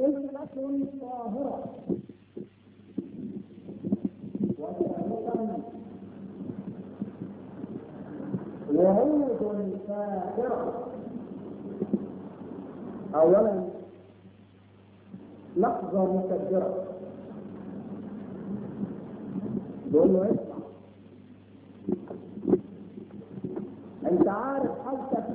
قلة طاهرة وثالثا وعود فاخرة أولا لحظة مكدرة بقول له اسمع انت عارف حالتك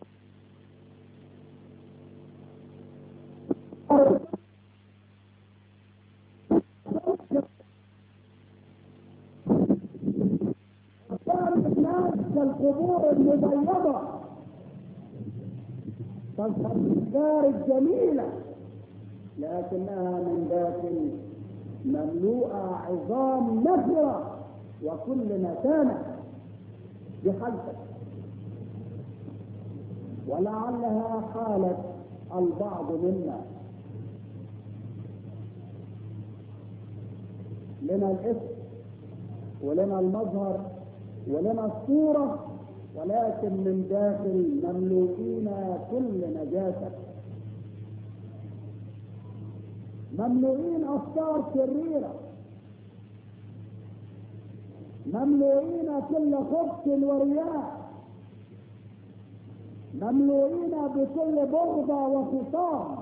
تعرف الناس كالقبور المبيضة كالأشجار الجميلة لكنها من داخل مملوءة عظام نفرة وكل مكانة بحالتك ولعلها حالة البعض منا لنا الاسم ولنا المظهر ولنا الصورة ولكن من داخل مملوئين كل نجاسة مملوئين أفكار شريرة مملوئين كل خبث ورياء مملوئين بكل بغضة وخصام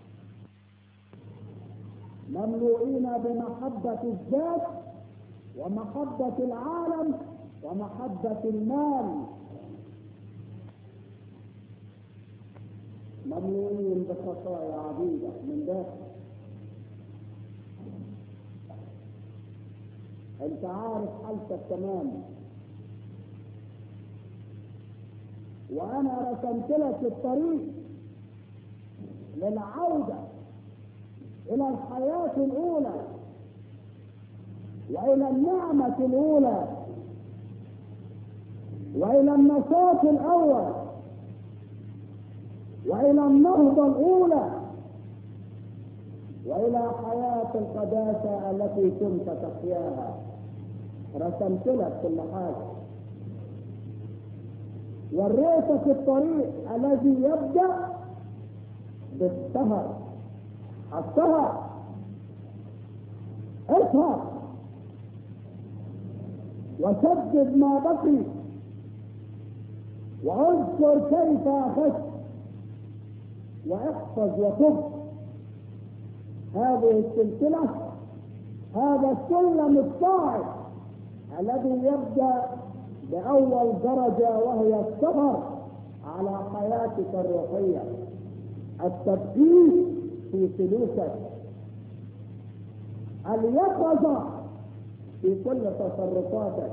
مملوئين بمحبة الذات ومحبة العالم ومحبة المال مملوئين بخطايا عديدة من داخل انت عارف حالتك تماما وانا رسمت لك الطريق للعودة الى الحياة الاولى والى النعمة الاولى والى النشاط الاول والى النهضة الاولى والى حياة القداسة التي كنت تحياها رسمت لك كل حاجة وريتك الطريق الذي يبدأ بالسهر السهر اسهر وسدد ما بقي واذكر كيف اخذت واحفظ وتب هذه السلسلة هذا السلم الصاعد الذي يبدأ بأول درجة وهي السفر على حياتك الروحية التبديل في سلوكك اليقظة في كل تصرفاتك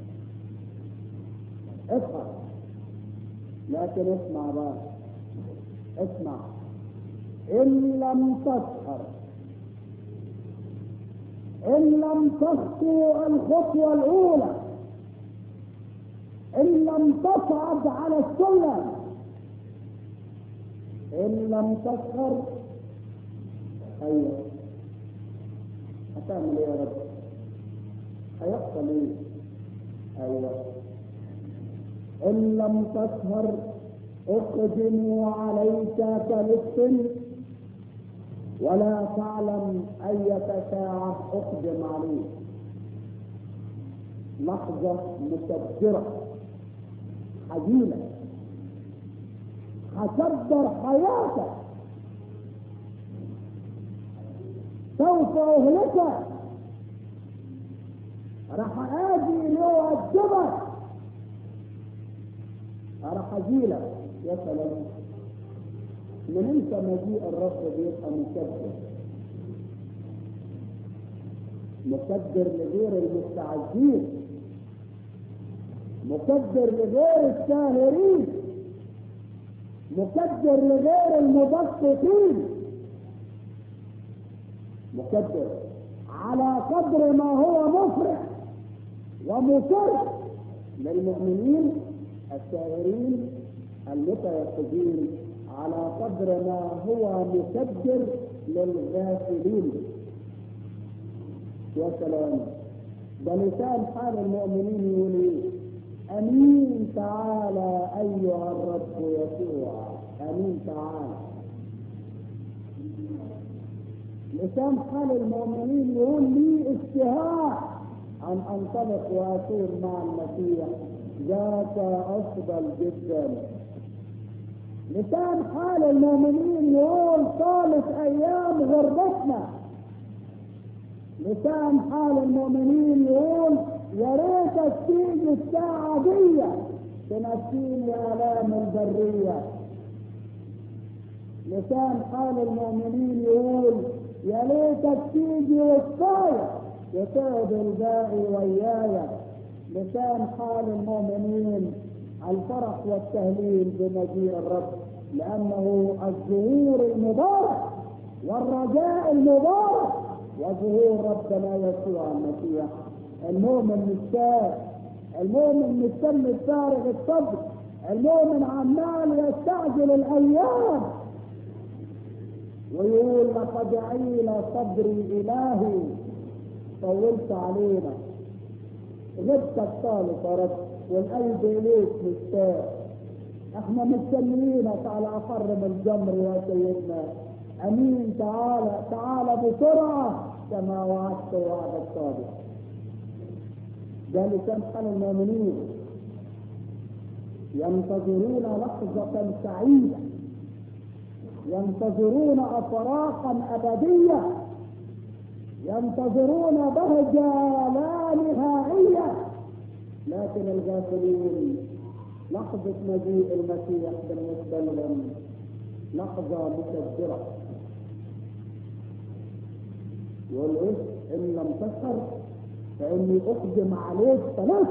افهم لكن اسمع بقى اسمع إن لم تسهر إن لم تخطو الخطوة الأولى إن لم تصعد على السلم إن لم تسهر أيوه هتعمل إيه يا رب؟ هيحصل إيه؟ أيوه إن لم تسهر اقدم عليك كلص ولا تعلم أية ساعة أقدم عليك لحظة مكبرة حزينة هتدبر حياتك سوف أهلكك راح آجي لأؤدبك راح أجيلك يا سلام من انت مجيء الرب بيبقى مكبر مكبر لغير المستعدين مكبر لغير الساهرين مكبر لغير المبسطين مكبر على قدر ما هو مفرح ومسر للمؤمنين الساهرين المتيقظين على قدر ما هو مكبر للغافلين يا سلام ده لسان حال المؤمنين يقول ايه امين تعالى ايها الرب يسوع امين تعالى لسان حال المؤمنين يقول لي اشتهاء ان انطلق واسير مع المسيح ذاك افضل جدا لسان حال المؤمنين يقول طالت ايام غربتنا لسان حال المؤمنين يقول يا ريتك تيجي الساعة دي تنسيني آلام البرية لسان حال المؤمنين يقول يا ليتك تيجي وسطايا وتقعد الباقي ويايا لسان حال المؤمنين الفرح والتهليل بمجيء الرب لأنه الظهور المبارك والرجاء المبارك وظهور ربنا يسوع المسيح المؤمن مشتاق المؤمن مستني فارغ الصبر المؤمن عمال يستعجل الايام ويقول لقد عيل صبري الهي طولت علينا غبتك طالت يا رب والقلب اليك مشتاق احنا مستنيينك على اقر من الجمر يا سيدنا امين تعالى تعالى بسرعه كما وعدت وعدك صادق ده لسان حال المؤمنين ينتظرون لحظة سعيدة ينتظرون أفراحا أبدية ينتظرون بهجة لا نهائية لكن الغافلين لحظة مجيء المسيح بالنسبة لهم لحظة مكدرة يقول ايه ان لم تسهر فاني اقدم عليك ثلاث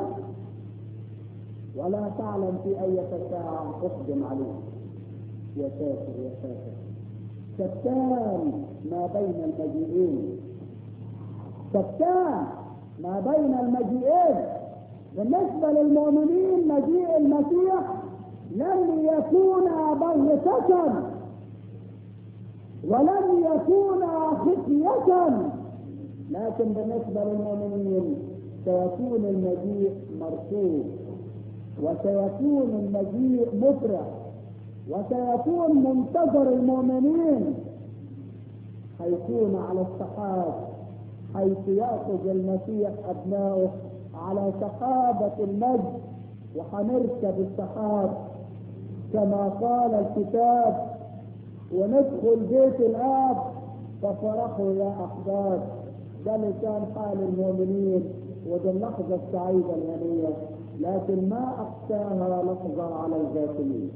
ولا تعلم في اي ساعة اقدم عليك يا ساتر يا ساتر شتان ما بين المجيئين شتان ما بين المجيئين بالنسبة للمؤمنين مجيء المسيح لن يكون بغتة ولن يكون خفية لكن بالنسبة للمؤمنين سيكون المجيء مرفوض وسيكون المجيء مفرح وسيكون منتظر المؤمنين هيكون على السحاب حيث يأخذ المسيح أبنائه على سحابة المجد وهنركب السحاب كما قال الكتاب وندخل بيت الآب ففرحوا يا أحباب ده لسان حال المؤمنين ودي اللحظة السعيدة الهنية لكن ما أقساها لحظة على الغافلين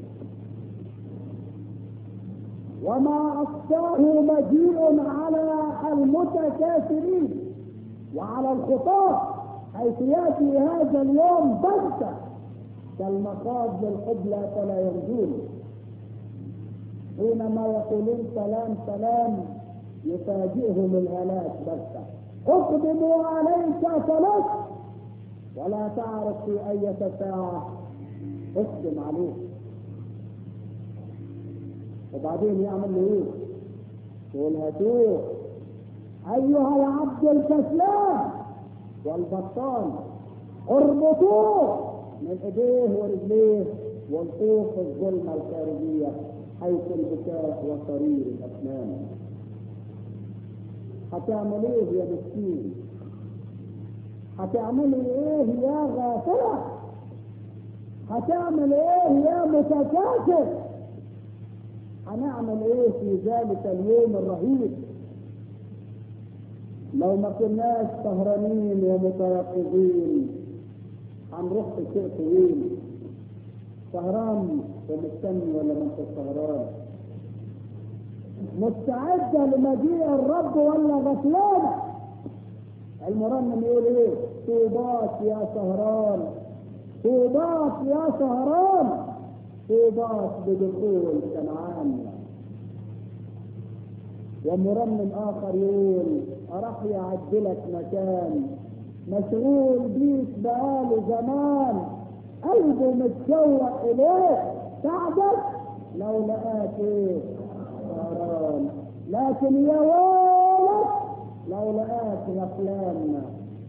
وما أقساه مجيء على المتكاثرين وعلى الخطاة حيث يأتي هذا اليوم بغتة كالمخاض للقبلة فلا يرجون حينما يقولون سلام سلام يفاجئهم الهلاك بغتة اقدموا عليك فلك ولا تعرف في أي ساعة اقدم عليك وبعدين يعمل له ايه؟ يقول هاتوه ايها العبد الكسلان والبطال اربطوه من ايديه ورجليه والقوه في الظلمه الخارجيه حيث البكاء وصرير الاسنان هتعمل ايه يا مسكين هتعملي ايه يا غافله هتعمل ايه يا متكاسل هنعمل ايه في ذلك اليوم الرهيب لو ما كناش سهرانين ومتيقظين هنروح في شيء طويل سهران ومستني ولا ما انت سهران مستعدة لمجيء الرب ولا غفلانة المرنم يقول ايه طوبات يا سهران طوبات يا سهران طوبات بدخول كنعان ومرنم اخر يقول راح يعدلك مكان مشغول بيك بقاله زمان قلبه متشوق اليك ساعدك لو لقاك ايه سهران لكن يا ويلك لو لقاك غفلان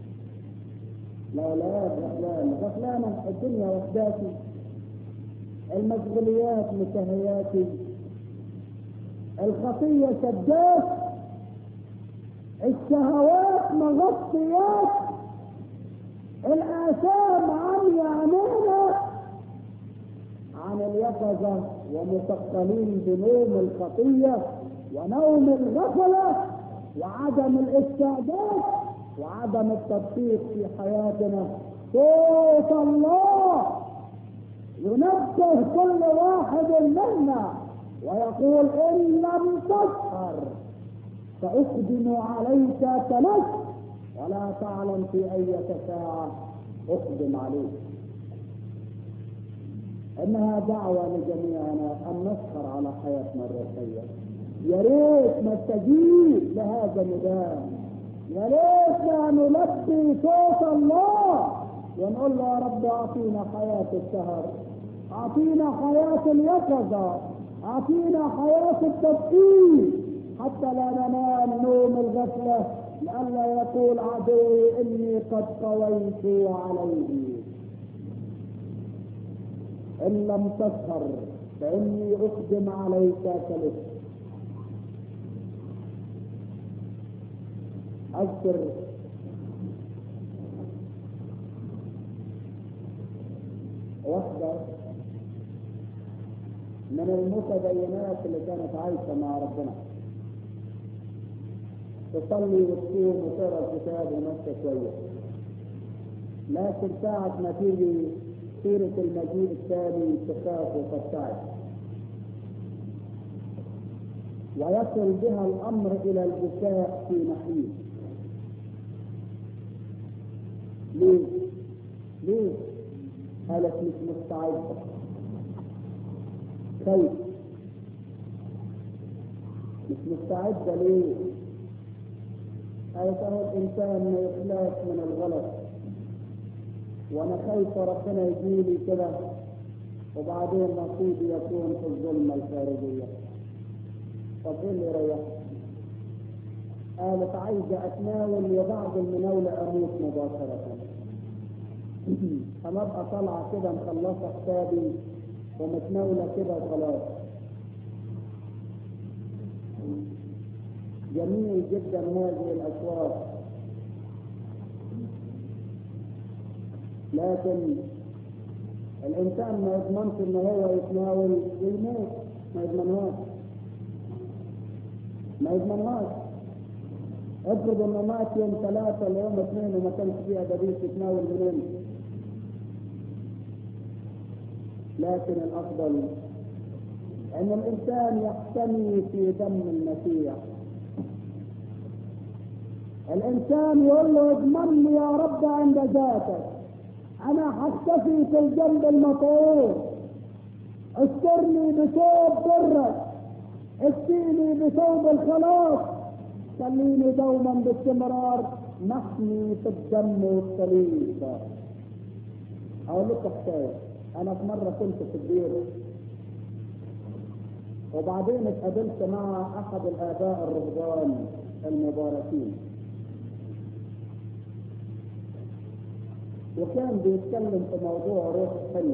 لو لقاك غفلان غفلان الدنيا وحداتي المشغوليات متهياتي الخطية شدات الشهوات مغطيات الآثام عن يعنينا عن اليقظة ومثقلين بنوم الخطية ونوم الغفلة وعدم الاستعداد وعدم التدقيق في حياتنا صوت الله ينبه كل واحد منا ويقول ان لم تسهر فاقدم عليك تلف ولا تعلم في اي ساعه اقدم عليك انها دعوه لجميعنا ان نسهر على حياتنا الروحيه يا ريت نستجيب لهذا النداء يا ريتنا نلبي صوت الله ونقول له يا رب اعطينا حياه السهر اعطينا حياه اليقظه اعطينا حياه التدقيق حتى لا ننام نوم الغفله لئلا يقول عدوي اني قد قويت عليه ان لم تسهر فاني اقدم عليك كلف اذكر واحدة من المتدينات اللي كانت عايشة مع ربنا تصلي وتصوم وتقرا الكتاب وماشية كويس لكن ساعة ما تيجي سيرة المجيء الثاني تخاف وتبتعد ويصل بها الأمر إلى البكاء في نحيب ليه؟ ليه؟ قالت مش مستعدة خايف مش مستعدة ليه؟ قالت اهو الإنسان ما يخلاش من الغلط وأنا خايفة ربنا يجيلي كده وبعدين نصيبي يكون في الظلمة الخارجية طب ايه اللي يريحك؟ قالت عايزة أتناول وبعد المناولة أموت مباشرة أنا أبقى طالعة كده مخلصة حسابي ومتناولة كده وخلاص جميل جدا هذه الأشواط لكن الإنسان ما يضمنش إن هو يتناول ويموت ما يضمنهاش ما يضمنهاش افرض انه مات يوم ثلاثة ولا يوم اثنين وما كانش فيها بديل تتناول منين لكن الافضل ان الانسان يحتمي في دم المسيح الانسان يقول له اضمن لي يا رب عند ذاتك انا هختفي في الجنب المطعوم استرني بثوب برك اسقيني بثوب الخلاص خليني دوما باستمرار محمي في الدم والصليب اقول لك حكايه انا في مره كنت في الدير وبعدين اتقابلت مع احد الاباء الرهبان المباركين وكان بيتكلم في موضوع روح حلو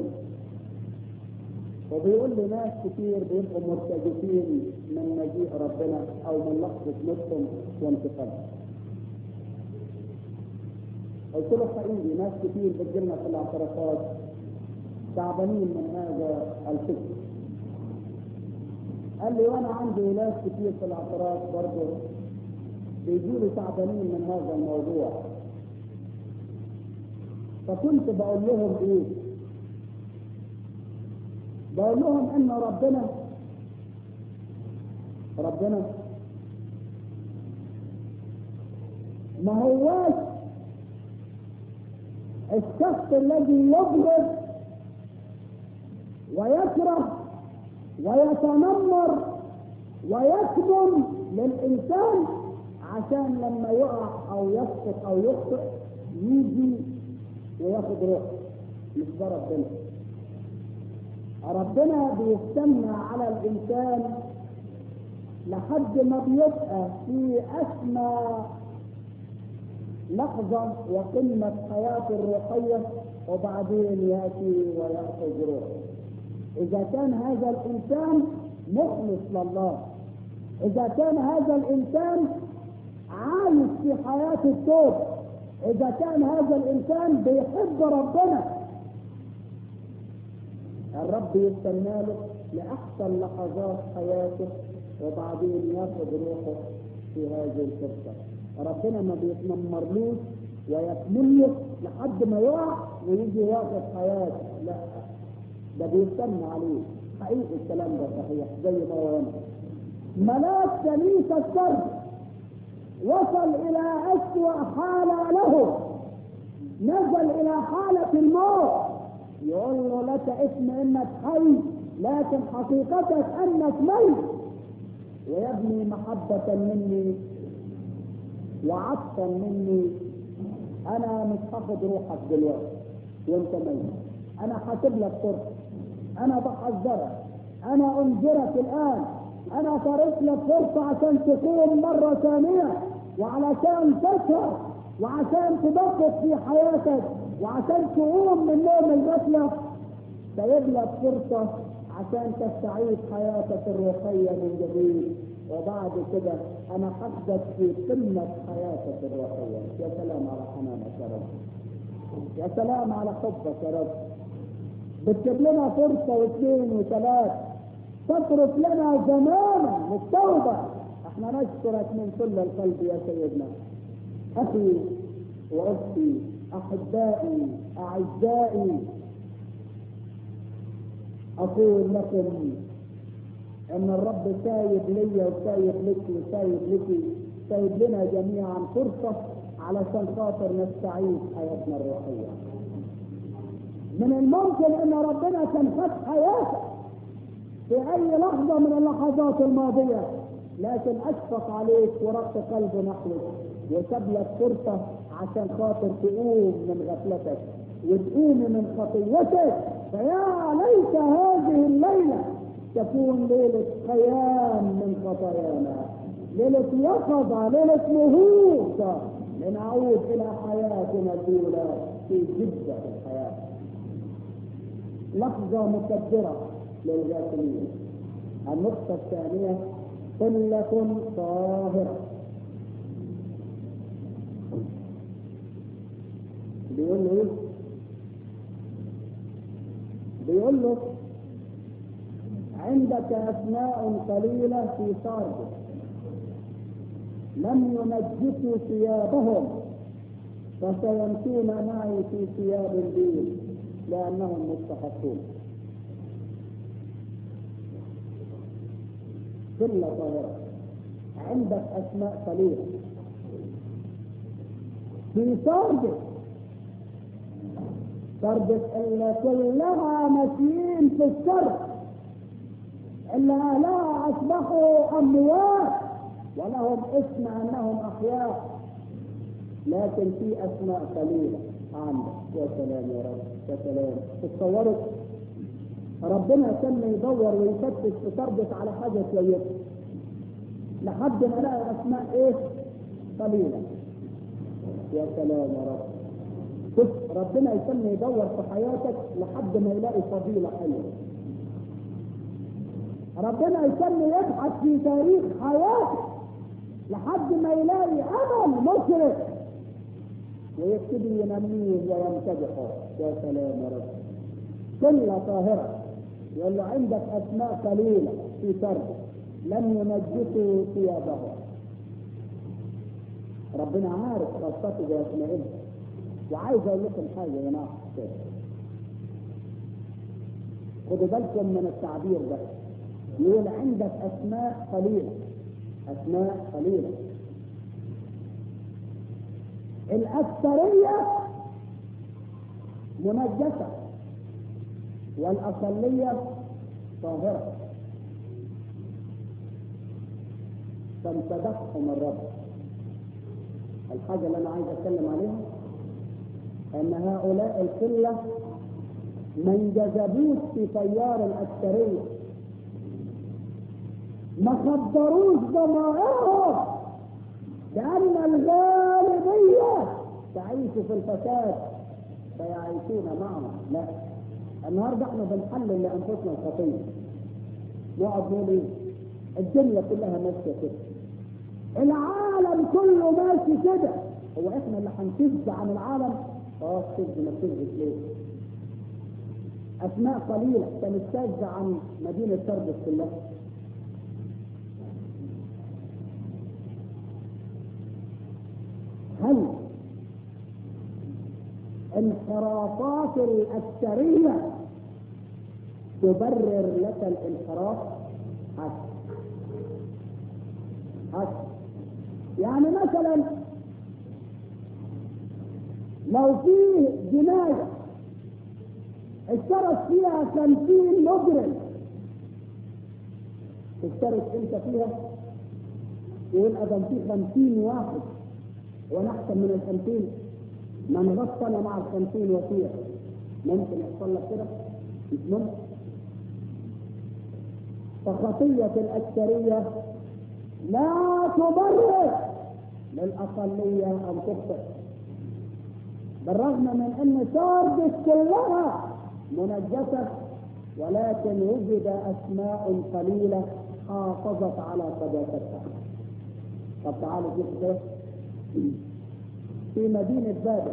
وبيقول لي ناس كتير بيبقوا مرتجفين من مجيء ربنا او من لحظه موتهم وانتقالهم. قلت له حقيقي ناس كتير بتجيلنا في الاعترافات تعبانين من هذا الفكر. قال لي وانا عندي ولاد كتير في الاعتراف برضه بيجوا تعبانين من هذا الموضوع. فكنت بقول لهم ايه؟ بقول لهم ان ربنا ربنا ما هواش الشخص الذي يبغض ويكره ويتنمر ويكذب للانسان عشان لما يقع او يسقط او يخطئ يجي وياخد روحه مش ده ربنا ربنا بيستنى على الانسان لحد ما بيبقى في اسمى لحظة وقمة حياته الروحية وبعدين يأتي ويأخذ روحه إذا كان هذا الإنسان مخلص لله إذا كان هذا الإنسان عايش في حياة التوب إذا كان هذا الإنسان بيحب ربنا الرب يستنى له لأحسن لحظات حياته وبعدين ياخذ روحه في هذه الفرصة ربنا ما بيتنمرلوش ويكمله لحد ما يقع ويجي ياخذ حياته لا ده بيستنى عليه حقيقي الكلام ده صحيح زي ما هو هنا ملاك كنيسة الشرق وصل إلى أسوأ حالة له نزل إلى حالة الموت يقول له لك اسم إنك حي لكن حقيقتك أنك ميت ويبني محبة مني وعطفا مني أنا مش هاخد روحك دلوقتي وأنت ميت أنا حاسب لك فرصة أنا بحذرك أنا أنذرك الآن أنا طريق لك فرصة عشان تقوم مرة ثانية وعلشان تسهر وعشان تدقق في حياتك وعشان تقوم من نوم الغفلة سيب لك فرصة عشان تستعيد حياتك الروحية من جديد وبعد كده أنا حدث في قمة حياتك الروحية يا سلام على حنانك يا رب يا سلام على حبك يا رب بتجيب لنا فرصة واثنين وثلاث تترك لنا زمانا للتوبة احنا نشكرك من كل القلب يا سيدنا اخي واختي احبائي اعزائي اقول لكم ان الرب سايب لي وسايب لك وسايب لك سايب لنا جميعا فرصة علشان خاطر نستعيد حياتنا الروحية من الممكن ان ربنا كان خد حياتك في اي لحظة من اللحظات الماضية لكن اشفق عليك ورق قلبه نحوك وساب لك فرصة عشان خاطر تقوم من غفلتك وتقوم من خطيتك فيا ليت هذه الليلة تكون ليلة قيام من خطايانا ليلة يقظة ليلة نهوض لنعود إلى حياتنا الأولى في جدة الحياة لحظة مكبرة للغافلين النقطة الثانية قلة طاهرة بيقول له ايه؟ بيقول له عندك أسماء قليلة في صارب لم ينجسوا ثيابهم فسيمشون معي في ثياب البيض لأنهم مستحقون قلة طاهرة عندك أسماء قليلة في صارب صارب اللي كلها ماشيين في الشر اللي أهلها أصبحوا أموات ولهم اسم أنهم أحياء لكن في أسماء قليلة عندك يا سلام يا رب يا سلام تتصوروا ربنا كان يدور ويفتش في تربط على حاجة كويسة لحد ما لقى أسماء إيه؟ قليلة يا سلام يا رب شوف ربنا يسمي يدور في حياتك لحد ما يلاقي فضيلة حلوة ربنا يسمي يبحث في تاريخ حياتك لحد ما يلاقي امل مشرق ويبتدي ينميه ويمتدحه يا سلام يا رب كلها طاهرة يقول له عندك أسماء قليلة في سرد لم ينجسوا ثيابهم ربنا عارف خاصته بأسمائهم وعايز أقول لكم حاجة يا جماعة خدوا بالكم من التعبير ده يقول عندك أسماء قليلة أسماء قليلة الأكثرية منجسة والأقلية طاهرة فامتدحهم الرب الحاجة اللي أنا عايز أتكلم عليها أن هؤلاء القلة ما انجذبوش في تيار الأكثرية ما خبروش ضمائرهم لأن الغالبية تعيش في الفساد فيعيشون معهم لا النهارده احنا بنحلل لانفسنا الخطيه نقعد نقول ايه الدنيا كلها ماشيه كده العالم العالم كله ماشي كده هو احنا اللي هنشذ عن العالم اه شذ ما تشذش ليه اسماء قليله كانت شاذه عن مدينه سردس كلها هل انحرافات الأكثرية تبرر لك الانحراف حسن حسن يعني مثلا لو في جناية اشترك فيها خمسين مجرم تشترك انت فيها يقول ادم في خمسين واحد وانا احسن من الخمسين ما نغص انا مع الخمسين وفيها ممكن يحصل لك كده مش ممكن فخطية الأكثرية لا تبرر للأقلية أن تخطئ بالرغم من أن ساردس كلها منجسة ولكن وجد أسماء قليلة حافظت على قداستها طب تعالوا شوف كده في مدينة بابل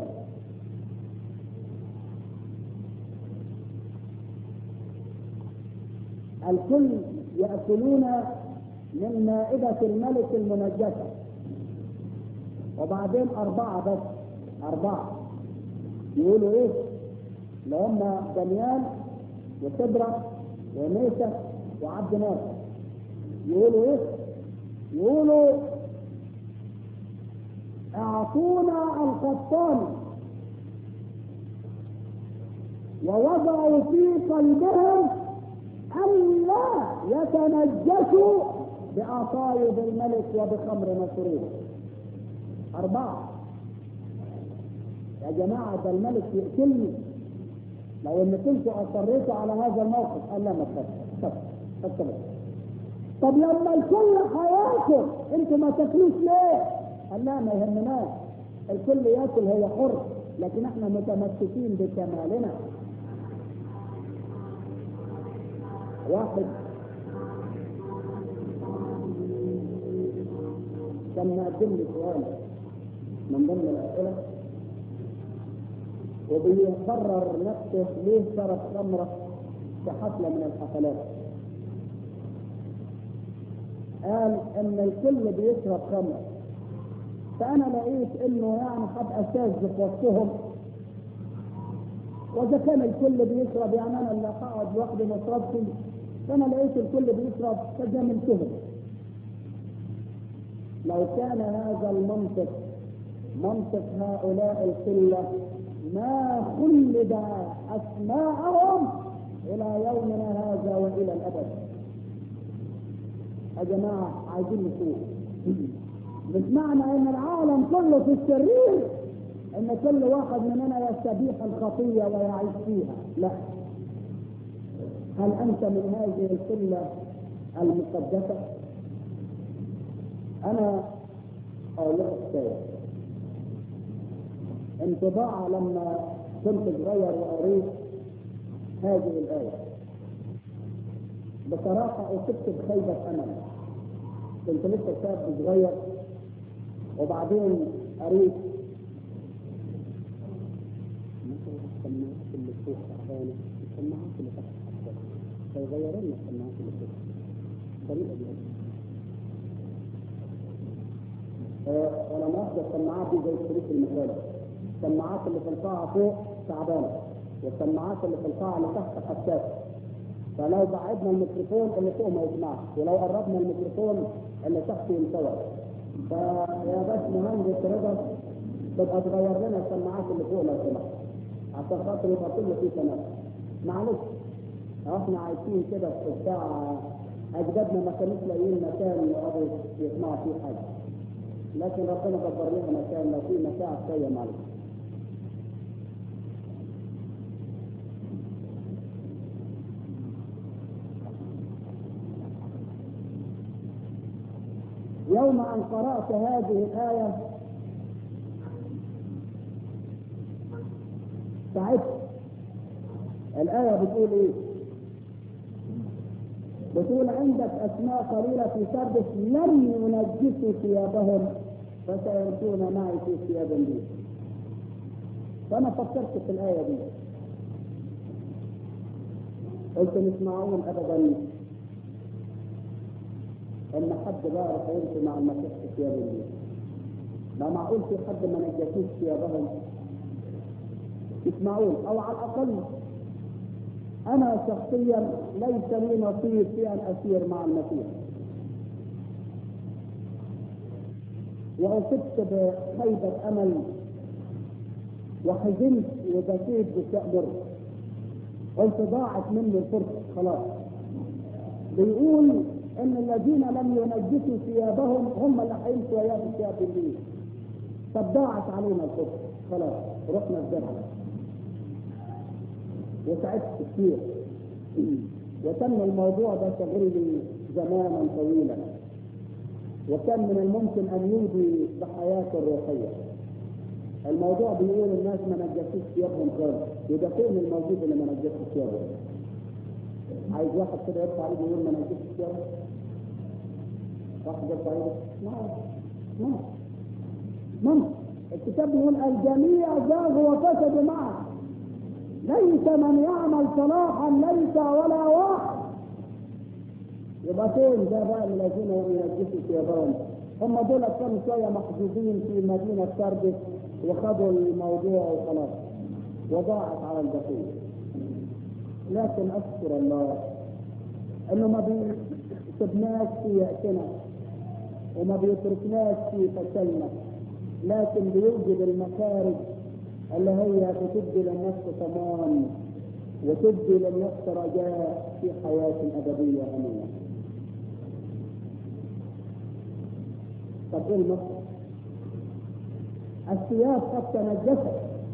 الكل يأكلون من مائدة الملك المنجسة وبعدين أربعة بس أربعة يقولوا إيه؟ اللي هم دانيال وسدرة وميسة وعبد ناصر يقولوا إيه؟ يقولوا اعطونا القطان ووضعوا في قلبهم الا يتنجسوا بعصايب الملك وبخمر مسرور اربعه يا جماعه ده الملك يقتلني لو ان كنتوا اصريتوا على هذا الموقف قال لا ما تخافش طب لما الكل هياكل انتوا ما تاكلوش ليه؟ قال لا ما يهمناش الكل ياكل هو حر لكن احنا متمسكين بكمالنا واحد كان مقدم لي سؤال من ضمن الاسئله وبيقرر نفسه ليه شرب خمره في حفله من الحفلات قال ان الكل بيشرب خمر فانا لقيت انه يعني هبقى شاذ في وسطهم واذا كان الكل بيشرب يعني انا اللي هقعد لوحدي ما اشربش فانا لقيت الكل بيشرب فجاملتهم لو كان هذا المنطق منطق هؤلاء القلة ما خلد أسماءهم إلى يومنا هذا وإلى الأبد يا جماعة عايزين نشوف مش معنى ان العالم كله في الشرير ان كل واحد مننا يستبيح الخطيه ويعيش فيها لا هل انت من هذه القله المقدسه انا اقول لك حكايه انطباع لما كنت صغير وقريت هذه الايه بصراحه اصبت بخيبه امل كنت لسه شاب صغير وبعدين قريت السماعات اللي فوق تعبانه السماعات اللي تحت تعبانه فيغيروا لنا السماعات اللي فوق الطريقه دي وانا مؤاخذه السماعات دي زي الشريك المثالي السماعات اللي في القاعه فوق تعبانه والسماعات اللي في القاعه اللي تحت حساسه فلو بعدنا الميكروفون اللي فوق ما يسمعش ولو قربنا الميكروفون اللي تحت ينطور فيا باش مهندس رضا تبقى تغير لنا السماعات اللي فوق لو سمحت عشان خاطر يبقى كله فيه تنافس معلش احنا عايشين كده في بتاع اجدادنا ما كانوش لاقيين مكان يقعدوا يسمعوا فيه حاجه لكن ربنا دبر لنا مكان لو في مساعد شويه معلش يوم أن قرأت هذه الآية تعبت الآية بتقول إيه؟ بتقول عندك أسماء قليلة في سردس لم ينجسوا ثيابهم فسيمشون معي في ثياب بيض فأنا فكرت في الآية دي قلت مش معقول أبدا إن حد بقى يمشي مع المسيح في ثياب البيض لا معقول في حد ما نجسوش ثيابهم مش معقول او على الاقل انا شخصيا ليس لي نصيب في ان اسير مع المسيح واصبت بخيبة امل وحزنت وبكيت بشأمر قلت ضاعت مني الفرصة خلاص بيقول ان الذين لم ينجسوا ثيابهم هم اللي هيمشوا وياه في ثياب الليل طب ضاعت علينا الفرصة خلاص رحنا الزرع وسعدت كثير وتم الموضوع ده شغل لي زمانا طويلا وكان من الممكن ان يودي بحياته الروحيه الموضوع بيقول الناس ما نجسوش ثيابهم خالص يبقى فين الموجود اللي ما نجسش ثيابه عايز واحد كده يرفع ايده يقول ما نجسش ثيابه واحد يرفع ايده ما ما ما الكتاب بيقول الجميع زاغوا وفسدوا معه ليس من يعمل صلاحا ليس ولا واحد يبقى فين ده بقى الذين ينجسوا ثيابهم هم دول كانوا شويه محجوزين في مدينه سردس وخدوا الموضوع وخلاص وضاعت على البقيه لكن اشكر الله انه ما بيسيبناش في يأسنا وما بيتركناش في فشلنا لكن بيوجد المخارج اللي هي بتدي للنفس طمان وتدي للنفس رجاء في حياة أبدية أمامنا. طب إيه المخرج؟ الثياب قد تنجست.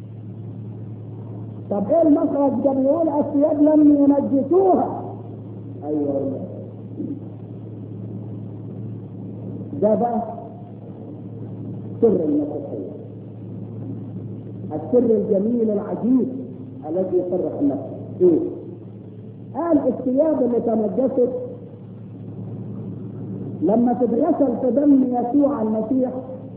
طب إيه المخرج ده بيقول الثياب لم ينجسوها. أيوه والله. ده بقى سر المسيحية. السر الجميل العجيب الذي يفرح النفس ايه قال الثياب اللي تنجست لما تتغسل في دم يسوع المسيح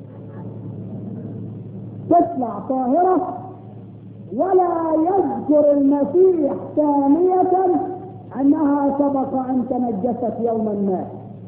تطلع طاهرة ولا يذكر المسيح ثانية أنها سبق أن تنجست يوما ما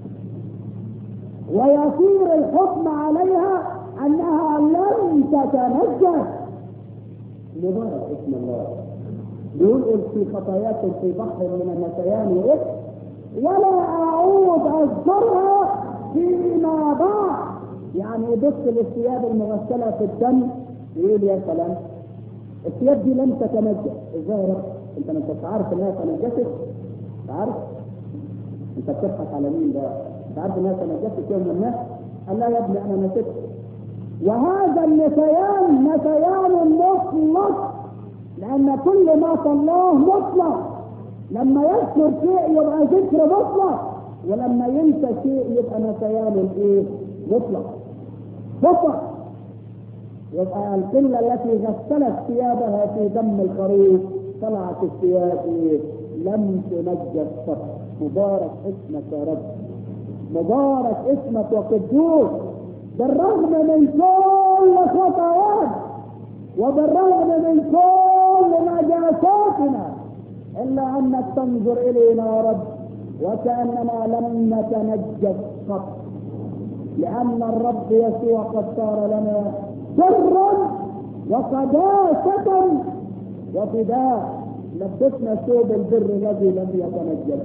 ويصير الحكم عليها أنها لم تتنجس مبارك اسم الله بيقول في خطاياكم في بحر من النسيان وإثم ولا أعود أذكرها فيما بعد يعني يبص للثياب المغسلة في الدم يقول يا سلام الثياب دي لم تتنجس ازاي يا رب انت ما انتش عارف انها تنجست عارف انت بتضحك على مين ده انت عارف انها تنجست يوم من الناس قال لا يا ابني انا نسيت وهذا النسيان نسيان مطلق لأن كل ما صلاه مطلق لما يذكر شيء يبقى ذكر مطلق ولما ينسى شيء يبقى نسيان ايه؟ مطلق مطلق يبقى القلة التي غسلت ثيابها في دم الخروف طلعت الثياب ايه؟ لم تنجس قط مبارك اسمك يا رب مبارك اسمك وقدوس بالرغم من كل خطايانا وبالرغم من كل نجاساتنا الا انك تنظر الينا يا رب وكاننا لم نتنجس قط لان الرب يسوع قد صار لنا سرا وقداسة وفداء لبسنا ثوب البر الذي لم يتنجس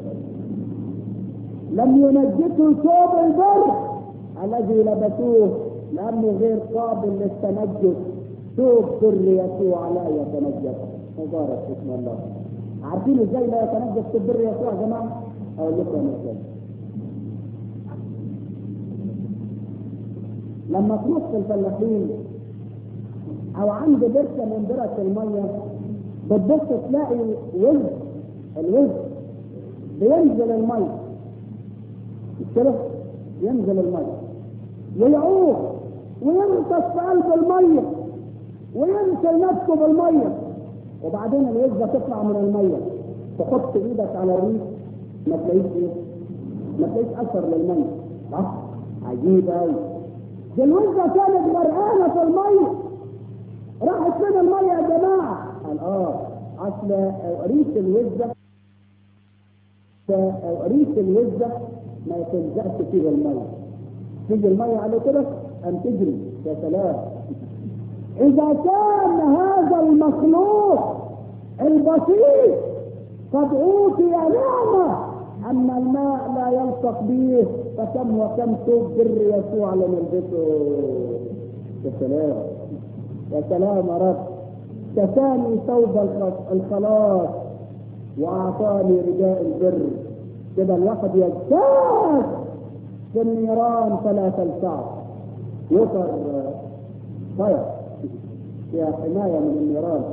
لم ينجسوا ثوب البر الذي لبسوه لانه غير قابل للتنجس ثوب بر يسوع لا يتنجس مبارك اسم الله عارفين ازاي لا يتنجس ثوب بر يسوع يا جماعه؟ اقول لكم ازاي لما تروح في الفلاحين او عند بركه من برك الميه بتبص تلاقي وز الوز بينزل الميه مش كده؟ ينزل الميه ويعوق ويغطس في قلب الميه وينسى نفسه بالميه وبعدين الوزه تطلع من الميه تحط ايدك على الريق ما تلاقيش ايه؟ ما تلاقيش اثر للميه صح؟ عجيب قوي دي الوزة كانت غرقانة في المية راحت فين المية يا جماعة؟ قال اه اصل ريش الوزة ريش الوزة ما تلزقش فيه المية تيجي المية على كده أم تجري يا سلام إذا كان هذا المخلوق البسيط قد أوتي نعمة أما الماء لا يلصق به فكم وكم ثوب بر يسوع لنلبسه يا سلام يا سلام يا رب كساني ثوب الخلاص وأعطاني رداء البر كده الواحد يجتاز في النيران فلا تلسعه وتر طير فيها حماية من النيران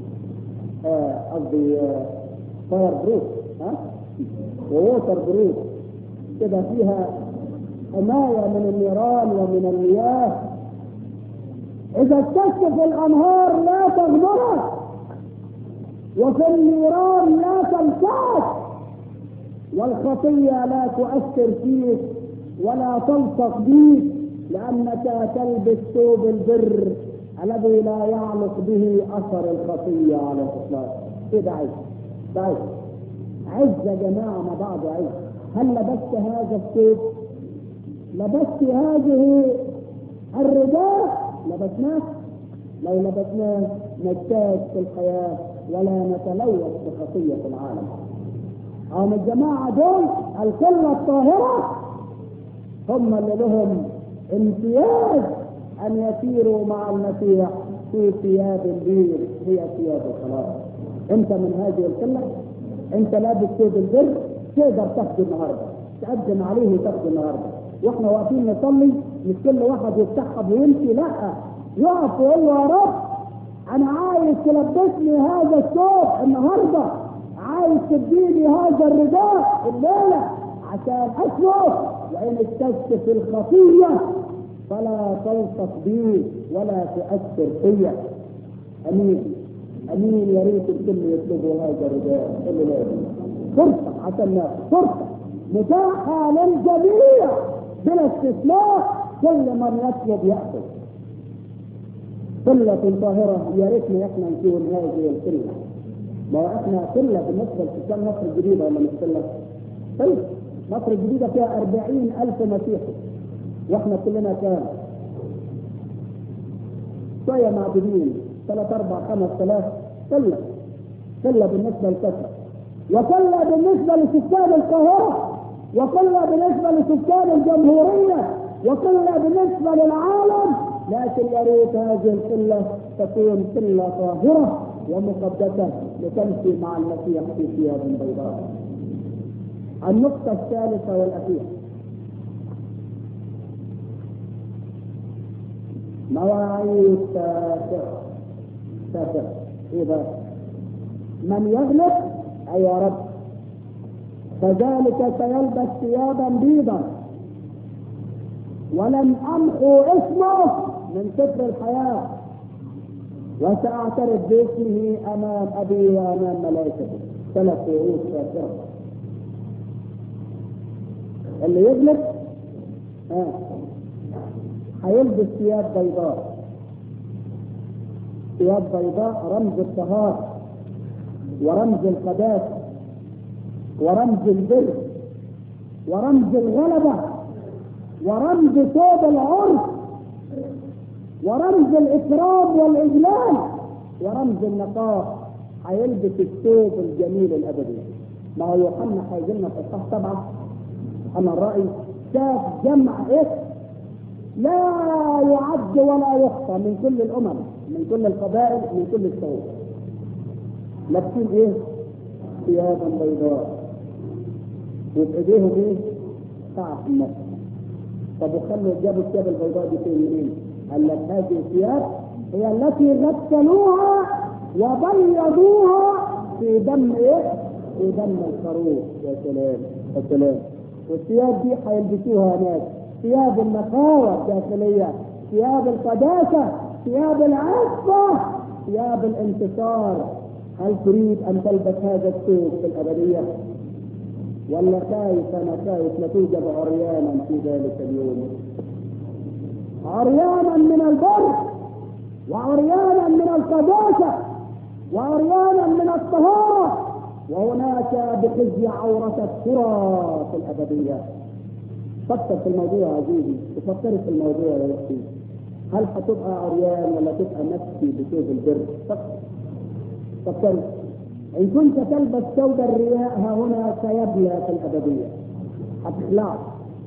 قصدي فاير بروف ها ووتر بروف كده فيها حماية من النيران ومن المياه إذا استكشف الأنهار لا تغمرك وفي النيران لا تلسعك والخطية لا تؤثر فيك ولا تلصق بيك لأنك تلبس ثوب البر الذي لا يعلق به أثر الخطية على الإطلاق إيه ده عز ده عز عز يا جماعة مع بعض عز هل لبست هذا الثوب لبست هذه الرداء لبسناه لو لبسناه نجتاز في الحياة ولا نتلوث بخطية العالم هم الجماعة دول القلة الطاهرة هم اللي لهم امتياز أن يسيروا مع المسيح في ثياب البير هي ثياب الخلاص أنت من هذه القلة أنت لابس ثوب البر تقدر تاخده النهارده تقدم عليه وتاخده النهارده واحنا واقفين نصلي مش كل واحد يستحب ويمشي لا يقف ويقول له يا رب انا عايز تلبسني هذا الثوب النهارده عايز تديني هذا الرداء الليله عشان اسلك وان استكشف الخطيه فلا تلصق بي ولا تؤثر فيا امين امين يا ريت الكل يطلبوا هذا الرداء اللي لازم فرصه عشان ناخد فرصه متاحه للجميع بلا استثناء كل من يطلب ياخذ قلة طاهرة يا ريتنا احنا نكون هذه القلة ما هو احنا قلة بالنسبة لسكان مصر الجديدة ولا مش قلة؟ طيب مصر الجديدة فيها أربعين ألف مسيحي واحنا كلنا كام؟ شوية معدودين ثلاث أربع خمس ثلاث قلة قلة بالنسبة للكثرة وقلة بالنسبة لسكان القاهرة وقلة بالنسبة لسكان الجمهورية وقلة بالنسبة للعالم لكن يا ريت هذه القلة تكون قلة طاهرة ومقدسة لتمشي مع المسيح في ثياب بيضاء. النقطة الثالثة والأخيرة مواعيد سافرة سافرة إيه بقى؟ من يغلب أي يا رب فذلك سيلبس ثيابا بيضا ولن امحو اسمه من سفر الحياه وساعترف باسمه امام ابي وامام ملائكته ثلاث وعود شاكره اللي يغلب ها هيلبس ثياب بيضاء ثياب بيضاء رمز الطهارة ورمز القداسة ورمز البر ورمز الغلبة ورمز ثوب العرس ورمز الإكرام والإجلال ورمز النقاء هيلبس الثوب الجميل الأبدي ما هو يوحنا هيجي لنا في الصح سبعة أنا الرأي شاف جمع إيه لا يعد ولا يحصى من كل الأمم من كل القبائل من كل الشعوب لابسين إيه؟ ثيابا بيضاء وفي إيديهم إيه؟ تعب النفس طب وخلوا جابوا الثياب البيضاء دي فين منين؟ قال لك هذه الثياب هي التي غسلوها وبيضوها في دم ايه؟ في دم الخروف يا سلام يا سلام والثياب دي هيلبسوها هناك ثياب النقاوة الداخلية ثياب القداسة ثياب العفة ثياب الانتصار هل تريد أن تلبس هذا الثوب في الأبدية؟ ولا خايف أنا خايف لا توجد عريانا في ذلك اليوم عريانا من البر وعريانا من القداسة وعريانا من الطهارة وهناك بخزي عورة الترى في الأبدية فكر في الموضوع يا عزيزي تفكري في الموضوع يا أختي هل هتبقى عريان ولا تبقى نفسي بثوب البر فكر فكر إن كنت تلبس ثوب الرياء ها هنا سيبلى في الأبدية هتخلعه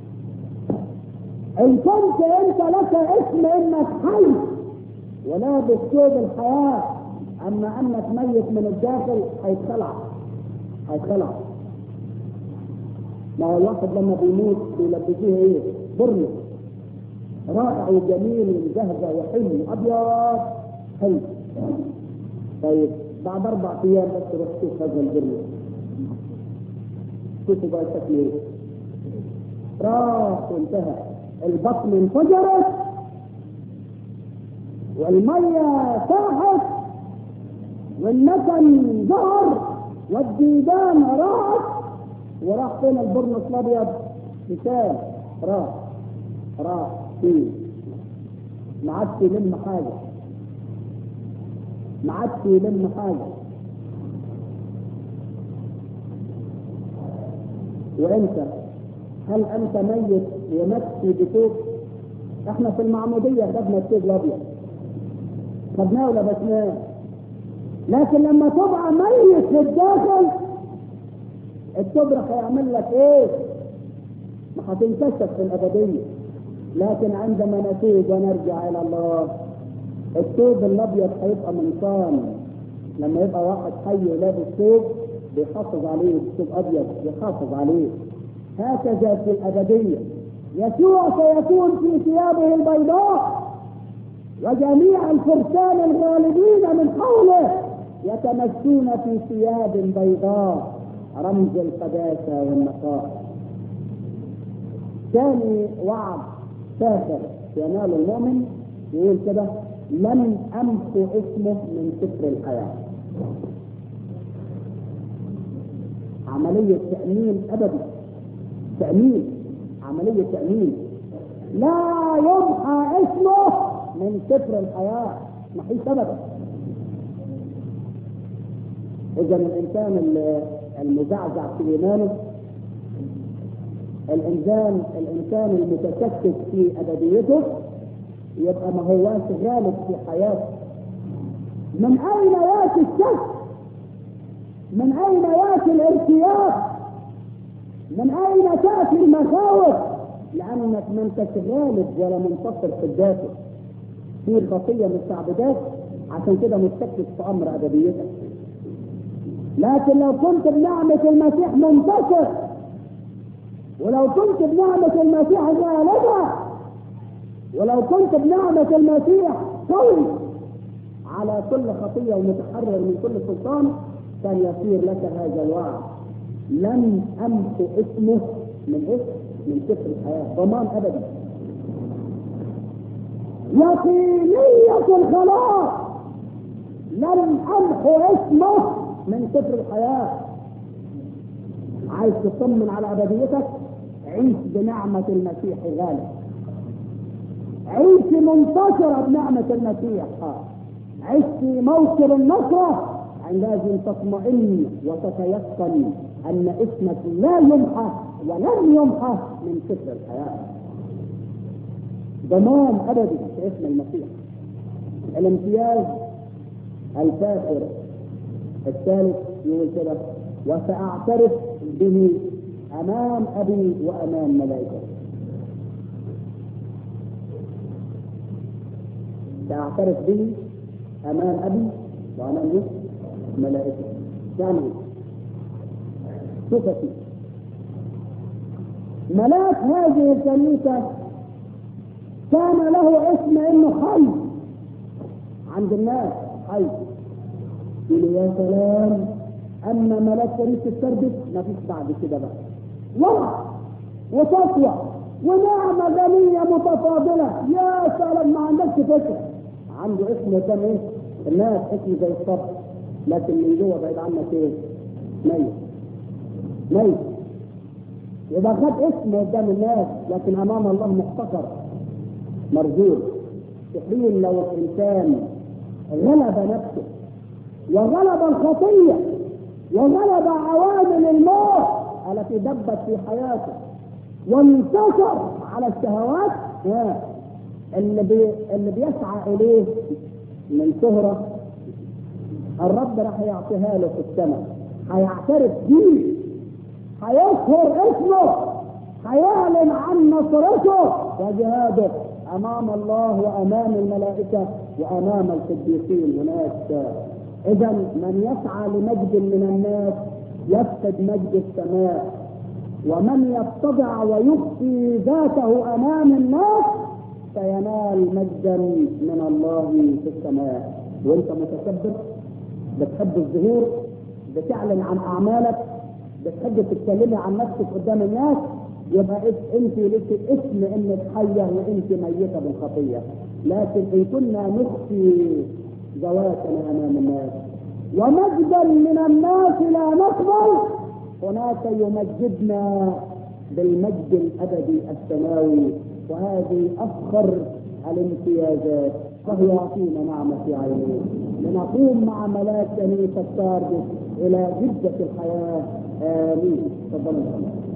إن كنت أنت لك اسم إنك حي ولابس ثوب الحياة أما أنك ميت من الداخل هيتخلع هيتخلع ما هو الواحد لما بيموت بيلبسوه ايه؟ برنس رائع وجميل ومزهزه وحلو ابيض حلو طيب بعد اربع ايام بس روح شوف هذا البرنس شوفوا بقى شكله ايه؟ راح وانتهى البطن انفجرت والميه ساحت والنتن ظهر والديدان راحت وراح فين البرنس الابيض مثال راح راح فين ما عادش يلم حاجه ما عادش يلم حاجه وانت هل انت ميت ونفسي بثوب احنا في المعموديه خدنا الثوب الابيض خدناه ولبسناه لكن لما تبقى ميت في الداخل التبرخ هيعمل لك ايه؟ ما هتنكشف في الابديه لكن عندما نتوب ونرجع الى الله الثوب الابيض هيبقى منصان لما يبقى واحد حي ولابس ثوب بيحافظ عليه ثوب ابيض بيحافظ عليه هكذا في الابديه يسوع سيكون في ثيابه البيضاء وجميع الفرسان الغالبين من حوله يتمشون في ثياب بيضاء رمز القداسة والنقاء ثاني وعد ساخر ينال المؤمن يقول كده لم أمحو اسمه من سفر الحياة عملية تأمين أبدي تأمين عملية تأمين لا يمحى اسمه من سفر الحياة محيط أبدا إذا الإنسان المزعزع في إيمانه الإنسان الإنسان المتشكك في أبديته يبقى ما هواش غالب في حياته من أين يأتي الشك؟ من أين يأتي الارتياح؟ من أين تأتي المخاوف؟ لأنك ما انتش غالب ولا منتصر في الداخل في خطية مستعبدات عشان كده مستكشف في أمر أبديتك لكن لو كنت بنعمة المسيح منتصر ولو كنت بنعمة المسيح غالبة ولو كنت بنعمة المسيح قوي على كل خطية ومتحرر من كل سلطان كان يصير لك هذا الوعد لن أمحو اسمه من اسم من سفر الحياة ضمان أبدي يقينية الخلاص لن أمحو اسمه من سفر الحياة عايز تطمن على أبديتك عيش بنعمة المسيح غالب عيش منتصرة بنعمة المسيح عيش في موكب النصرة عندئذ تطمئن وتتيقن أن اسمك لا يمحى ولن يمحى من سفر الحياة ضمان أبدي في اسم المسيح الامتياز الفاخر الثالث يقول كده وسأعترف به أمام أبي وأمام ملائكته سأعترف به أمام أبي وأمام ملائكته يعني صفتي ملاك هذه الكنيسة كان له اسم انه حي عند الناس حي يقول يا سلام اما ملاك كنيسة السردس ما فيش بعد كده بقى ورع وتقوى ونعمة غنية متفاضلة يا سلام ما عندكش فكرة عنده اسم كان ايه الناس اسم زي الصبر لكن من جوه بعيد عنك ايه ميت ميت يبقى خد اسم قدام الناس لكن امام الله محتقر مرجوع في حين لو الانسان غلب نفسه وغلب الخطيه وغلب عوامل الموت التي دبت في حياته وانتصر على الشهوات ها، اللي بي اللي بيسعى اليه من شهره الرب راح يعطيها له في السماء هيعترف بيه هيظهر اسمه هيعلن عن نصرته وجهاده امام الله وامام الملائكه وامام القديسين هناك اذا من يسعى لمجد من الناس يفقد مجد السماء ومن يتضع ويخفي ذاته امام الناس سينال مجدا من الله في السماء وانت متكبر بتحب الظهور بتعلن عن اعمالك بتحب تتكلمي عن نفسك قدام الناس يبقى إس- انت لك اسم انك حيه وانت ميته بالخطيه لكن ان كنا نخفي ذواتنا امام الناس ومجدا من الناس لا نقبل هناك يمجدنا بالمجد الابدي السماوي وهذه افخر الامتيازات فهو يعطينا نعمه في عينيه لنقوم مع ملاك كنيسه ساردس الى جده الحياه امين تفضلوا